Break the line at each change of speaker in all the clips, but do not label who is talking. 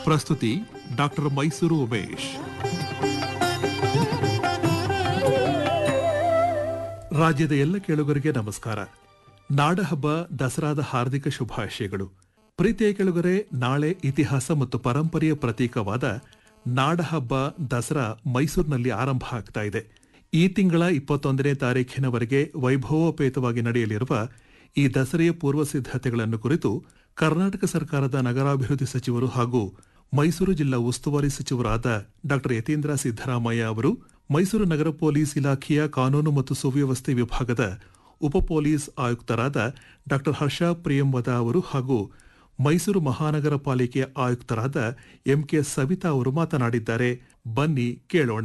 ಪ್ರಸ್ತುತಿ ಡಾಕ್ಟರ್ ಮೈಸೂರು ಉಮೇಶ್ ರಾಜ್ಯದ ಎಲ್ಲ ಕೇಳುಗರಿಗೆ ನಮಸ್ಕಾರ ನಾಡಹಬ್ಬ ದಸರಾದ ಹಾರ್ದಿಕ ಶುಭಾಶಯಗಳು ಪ್ರೀತಿಯ ಕೇಳುಗರೆ ನಾಳೆ ಇತಿಹಾಸ ಮತ್ತು ಪರಂಪರೆಯ ಪ್ರತೀಕವಾದ ನಾಡಹಬ್ಬ ದಸರಾ ಮೈಸೂರಿನಲ್ಲಿ ಆರಂಭ ಆಗ್ತಾ ಇದೆ ಈ ತಿಂಗಳ ಇಪ್ಪತ್ತೊಂದನೇ ತಾರೀಖಿನವರೆಗೆ ವೈಭವೋಪೇತವಾಗಿ ನಡೆಯಲಿರುವ ಈ ದಸರೆಯ ಪೂರ್ವ ಸಿದ್ಧತೆಗಳನ್ನು ಕುರಿತು ಕರ್ನಾಟಕ ಸರ್ಕಾರದ ನಗರಾಭಿವೃದ್ಧಿ ಸಚಿವರು ಹಾಗೂ ಮೈಸೂರು ಜಿಲ್ಲಾ ಉಸ್ತುವಾರಿ ಸಚಿವರಾದ ಡಾ ಯತೀಂದ್ರ ಸಿದ್ದರಾಮಯ್ಯ ಅವರು ಮೈಸೂರು ನಗರ ಪೊಲೀಸ್ ಇಲಾಖೆಯ ಕಾನೂನು ಮತ್ತು ಸುವ್ಯವಸ್ಥೆ ವಿಭಾಗದ ಉಪ ಪೊಲೀಸ್ ಆಯುಕ್ತರಾದ ಡಾ ಹರ್ಷ ಪ್ರಿಯಂವದ ಅವರು ಹಾಗೂ ಮೈಸೂರು ಮಹಾನಗರ ಪಾಲಿಕೆಯ ಆಯುಕ್ತರಾದ ಎಂಕೆ ಸವಿತಾ ಅವರು ಮಾತನಾಡಿದ್ದಾರೆ ಬನ್ನಿ ಕೇಳೋಣ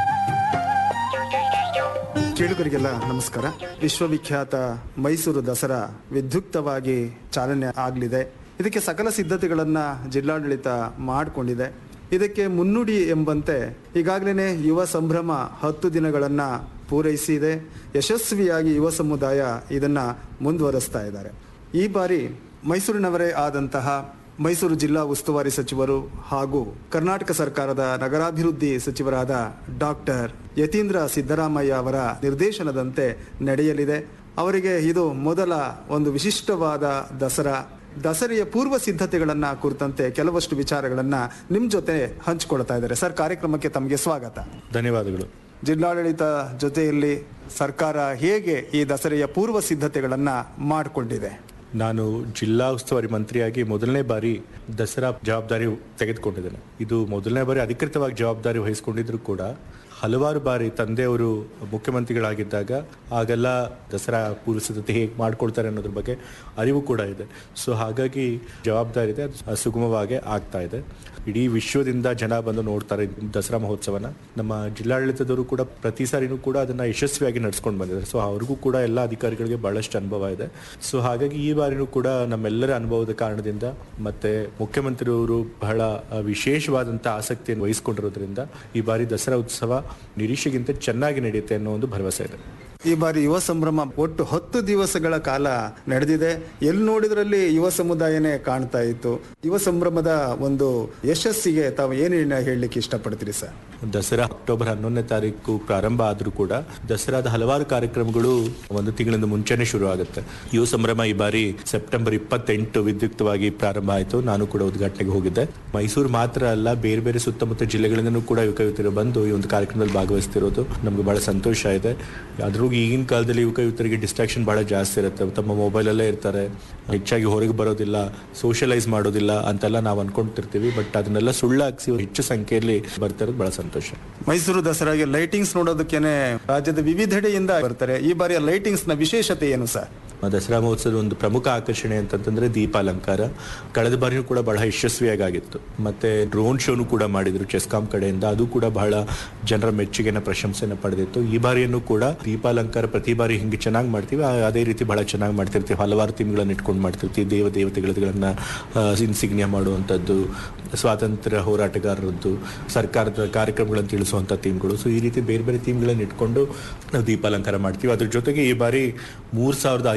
ಕೇಳುಗರಿಗೆಲ್ಲ ನಮಸ್ಕಾರ ವಿಶ್ವವಿಖ್ಯಾತ ಮೈಸೂರು ದಸರಾ ವಿದ್ಯುಕ್ತವಾಗಿ ಚಾಲನೆ ಆಗಲಿದೆ ಇದಕ್ಕೆ ಸಕಲ ಸಿದ್ಧತೆಗಳನ್ನ ಜಿಲ್ಲಾಡಳಿತ ಮಾಡಿಕೊಂಡಿದೆ ಇದಕ್ಕೆ ಮುನ್ನುಡಿ ಎಂಬಂತೆ ಈಗಾಗಲೇ ಯುವ ಸಂಭ್ರಮ ಹತ್ತು ದಿನಗಳನ್ನ ಪೂರೈಸಿದೆ ಯಶಸ್ವಿಯಾಗಿ ಯುವ ಸಮುದಾಯ ಇದನ್ನ ಮುಂದುವರಿಸ್ತಾ ಇದ್ದಾರೆ ಈ ಬಾರಿ ಮೈಸೂರಿನವರೇ ಆದಂತಹ ಮೈಸೂರು ಜಿಲ್ಲಾ ಉಸ್ತುವಾರಿ ಸಚಿವರು ಹಾಗೂ ಕರ್ನಾಟಕ ಸರ್ಕಾರದ ನಗರಾಭಿವೃದ್ಧಿ ಸಚಿವರಾದ ಡಾಕ್ಟರ್ ಯತೀಂದ್ರ ಸಿದ್ದರಾಮಯ್ಯ ಅವರ ನಿರ್ದೇಶನದಂತೆ ನಡೆಯಲಿದೆ ಅವರಿಗೆ ಇದು ಮೊದಲ ಒಂದು ವಿಶಿಷ್ಟವಾದ ದಸರಾ ದಸರೆಯ ಪೂರ್ವ ಸಿದ್ಧತೆಗಳನ್ನ ಕುರಿತಂತೆ ಕೆಲವಷ್ಟು ವಿಚಾರಗಳನ್ನ ನಿಮ್ ಜೊತೆ ಹಂಚಿಕೊಳ್ತಾ ಇದ್ದಾರೆ ಸರ್ ಕಾರ್ಯಕ್ರಮಕ್ಕೆ ತಮಗೆ ಸ್ವಾಗತ
ಧನ್ಯವಾದಗಳು
ಜಿಲ್ಲಾಡಳಿತ ಜೊತೆಯಲ್ಲಿ ಸರ್ಕಾರ ಹೇಗೆ ಈ ದಸರೆಯ ಪೂರ್ವ ಸಿದ್ಧತೆಗಳನ್ನ ಮಾಡಿಕೊಂಡಿದೆ
ನಾನು ಜಿಲ್ಲಾ ಉಸ್ತುವಾರಿ ಮಂತ್ರಿಯಾಗಿ ಮೊದಲನೇ ಬಾರಿ ದಸರಾ ಜವಾಬ್ದಾರಿ ತೆಗೆದುಕೊಂಡಿದ್ದೇನೆ ಇದು ಮೊದಲನೇ ಬಾರಿ ಅಧಿಕೃತವಾಗಿ ಜವಾಬ್ದಾರಿ ವಹಿಸಿಕೊಂಡಿದ್ರು ಕೂಡ ಹಲವಾರು ಬಾರಿ ತಂದೆಯವರು ಮುಖ್ಯಮಂತ್ರಿಗಳಾಗಿದ್ದಾಗ ಆಗೆಲ್ಲ ದಸರಾ ಪೂರ್ವ ಸಿದ್ಧತೆ ಹೇಗೆ ಮಾಡ್ಕೊಳ್ತಾರೆ ಅನ್ನೋದ್ರ ಬಗ್ಗೆ ಅರಿವು ಕೂಡ ಇದೆ ಸೊ ಹಾಗಾಗಿ ಜವಾಬ್ದಾರಿ ಇದೆ ಅದು ಸುಗಮವಾಗಿ ಆಗ್ತಾ ಇದೆ ಇಡೀ ವಿಶ್ವದಿಂದ ಜನ ಬಂದು ನೋಡ್ತಾರೆ ಈ ದಸರಾ ಮಹೋತ್ಸವನ ನಮ್ಮ ಜಿಲ್ಲಾಡಳಿತದವರು ಕೂಡ ಪ್ರತಿ ಸಾರಿನೂ ಕೂಡ ಅದನ್ನ ಯಶಸ್ವಿಯಾಗಿ ನಡ್ಸ್ಕೊಂಡು ಬಂದಿದ್ದಾರೆ ಸೊ ಅವ್ರಿಗೂ ಕೂಡ ಎಲ್ಲ ಅಧಿಕಾರಿಗಳಿಗೆ ಬಹಳಷ್ಟು ಅನುಭವ ಇದೆ ಸೊ ಹಾಗಾಗಿ ಈ ಬಾರಿನೂ ಕೂಡ ನಮ್ಮೆಲ್ಲರ ಅನುಭವದ ಕಾರಣದಿಂದ ಮತ್ತೆ ಮುಖ್ಯಮಂತ್ರಿಯವರು ಬಹಳ ಆ, ವಿಶೇಷವಾದಂಥ ಆಸಕ್ತಿಯನ್ನು ವಹಿಸಿಕೊಂಡಿರೋದ್ರಿಂದ ಈ ಬಾರಿ ದಸರಾ ಉತ್ಸವ ನಿರೀಕ್ಷೆಗಿಂತ ಚೆನ್ನಾಗಿ ನಡೆಯುತ್ತೆ ಅನ್ನೋ ಒಂದು ಭರವಸೆ ಇದೆ
ಈ ಬಾರಿ ಯುವ ಸಂಭ್ರಮ ಒಟ್ಟು ಹತ್ತು ದಿವಸಗಳ ಕಾಲ ನಡೆದಿದೆ ಎಲ್ಲಿ ನೋಡಿದ್ರಲ್ಲಿ ಯುವ ಸಮುದಾಯನೇ ಕಾಣ್ತಾ ಇತ್ತು ಯುವ ಸಂಭ್ರಮದ ಒಂದು ಯಶಸ್ಸಿಗೆ ತಾವು ಏನೇನು ಹೇಳಲಿಕ್ಕೆ ಇಷ್ಟಪಡ್ತೀರಿ ಸರ್
ದಸರಾ ಅಕ್ಟೋಬರ್ ಹನ್ನೊಂದನೇ ತಾರೀಕು ಪ್ರಾರಂಭ ಆದರೂ ಕೂಡ ದಸರಾದ ಹಲವಾರು ಕಾರ್ಯಕ್ರಮಗಳು ಒಂದು ತಿಂಗಳಿಂದ ಮುಂಚೆನೆ ಶುರು ಆಗುತ್ತೆ ಯುವ ಸಂಭ್ರಮ ಈ ಬಾರಿ ಸೆಪ್ಟೆಂಬರ್ ಇಪ್ಪತ್ತೆಂಟು ವಿದ್ಯುಕ್ತವಾಗಿ ಪ್ರಾರಂಭ ಆಯಿತು ನಾನು ಕೂಡ ಉದ್ಘಾಟನೆಗೆ ಹೋಗಿದ್ದೆ ಮೈಸೂರು ಮಾತ್ರ ಅಲ್ಲ ಬೇರೆ ಬೇರೆ ಸುತ್ತಮುತ್ತ ಜಿಲ್ಲೆಗಳಿಂದನೂ ಕೂಡ ಯುವಕ ಯುವತಿಯರು ಬಂದು ಈ ಒಂದು ಕಾರ್ಯಕ್ರಮದಲ್ಲಿ ಭಾಗವಹಿಸ್ತಿರೋದು ನಮ್ಗೆ ಬಹಳ ಸಂತೋಷ ಇದೆ ಅದ್ರೂ ಈಗಿನ ಕಾಲದಲ್ಲಿ ಯುವಕ ಯುವತರಿಗೆ ಡಿಸ್ಟ್ರಾಕ್ಷನ್ ಬಹಳ ಜಾಸ್ತಿ ಇರುತ್ತೆ ತಮ್ಮ ಮೊಬೈಲಲ್ಲೇ ಇರ್ತಾರೆ ಹೆಚ್ಚಾಗಿ ಹೊರಗೆ ಬರೋದಿಲ್ಲ ಸೋಷಿಯಲೈಸ್ ಮಾಡೋದಿಲ್ಲ ಅಂತೆಲ್ಲ ನಾವು ಅನ್ಕೊಂತಿರ್ತೀವಿ ಬಟ್ ಅದನ್ನೆಲ್ಲ ಸುಳ್ಳಾಗಿಸಿ ಹೆಚ್ಚು ಸಂಖ್ಯೆಯಲ್ಲಿ ಬರ್ತಾ ಇರೋದು ಬಹಳ ಸಂತೋಷ
ಮೈಸೂರು ದಸರಾಗೆ ಲೈಟಿಂಗ್ಸ್ ನೋಡೋದಕ್ಕೇನೆ ರಾಜ್ಯದ ವಿವಿಧೆಡೆಯಿಂದ ಬರ್ತಾರೆ ಈ ಬಾರಿಯ ಲೈಟಿಂಗ್ಸ್ ನ ವಿಶೇಷತೆ ಏನು ಸರ್
ದಸರಾ ಮಹೋತ್ಸವದ ಒಂದು ಪ್ರಮುಖ ಆಕರ್ಷಣೆ ಅಂತಂತಂದ್ರೆ ದೀಪಾಲಂಕಾರ ಕಳೆದ ಬಾರಿನೂ ಕೂಡ ಬಹಳ ಯಶಸ್ವಿಯಾಗಿ ಆಗಿತ್ತು ಮತ್ತೆ ಡ್ರೋನ್ ಶೋನು ಕೂಡ ಮಾಡಿದ್ರು ಚೆಸ್ಕಾಂ ಕಡೆಯಿಂದ ಅದು ಕೂಡ ಬಹಳ ಜನರ ಮೆಚ್ಚುಗೆನ ಪ್ರಶಂಸೆನ ಪಡೆದಿತ್ತು ಈ ಬಾರಿಯನ್ನು ಕೂಡ ದೀಪಾಲಂಕಾರ ಪ್ರತಿ ಬಾರಿ ಹಿಂಗೆ ಚೆನ್ನಾಗಿ ಮಾಡ್ತೀವಿ ಆ- ಅದೇ ರೀತಿ ಬಹಳ ಚೆನ್ನಾಗಿ ಮಾಡ್ತಿರ್ತೀವಿ ಹಲವಾರು ಥೀಮ್ಗಳನ್ನ ಇಟ್ಕೊಂಡು ಮಾಡ್ತಿರ್ತೀವಿ ದೇವ ದೇವತೆಗಳನ್ನ ಇನ್ಸಿಗ್ನಿಯ ಮಾಡುವಂಥದ್ದು ಸ್ವಾತಂತ್ರ್ಯ ಹೋರಾಟಗಾರರದ್ದು ಸರ್ಕಾರದ ಕಾರ್ಯಕ್ರಮಗಳನ್ನು ತಿಳಿಸುವಂಥ ಥೀಮ್ಗಳು ಸೊ ಈ ರೀತಿ ಬೇರೆ ಬೇರೆ ಥೀಮ್ಗಳನ್ನ ಇಟ್ಕೊಂಡು ನಾವು ದೀಪಾಲಂಕಾರ ಮಾಡ್ತೀವಿ ಅದ್ರ ಜೊತೆಗೆ ಈ ಬಾರಿ ಮೂರ್ ಸಾವಿರದ